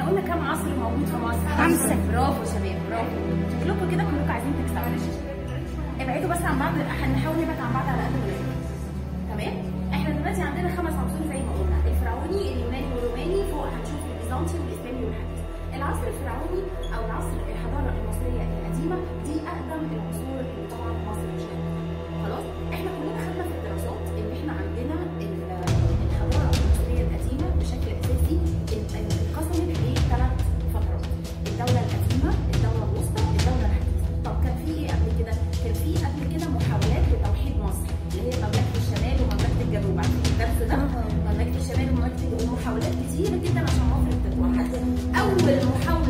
قلنا كام عصر موجود في مصر؟ خمسة. برافو يا شباب برافو شكلكم كده كلكم عايزين تكسبوا ابعدوا بس عن بعض هنحاول نبعد عن بعض على قد ما نقدر تمام؟ احنا دلوقتي عندنا خمس عصور زي ما قلنا الفرعوني اليوناني والروماني فوق هنشوف البيزنطي والاسلامي والحديث العصر الفرعوني او العصر الحضاره المصريه القديمه دي اقدم العصور اللي طبعا في مصر مش هنا. خلاص احنا كلنا خدنا في الدراسات ان احنا عندنا ال- الحضاره المصريه القديمه بشكل اساسي ال- انقسمت لثلاث فترات الدوله القديمه الدوله الوسطى الدوله الحديثه طب كان في ايه قبل كده كان في قبل كده محاولات لتوحيد مصر اللي هي مملكه الشمال ومملكه الجنوب عارفين الدرس ده مملكه الشمال ومملكه الجنوب محاولات كتيره جدا عشان مصر تتوحد اول محاوله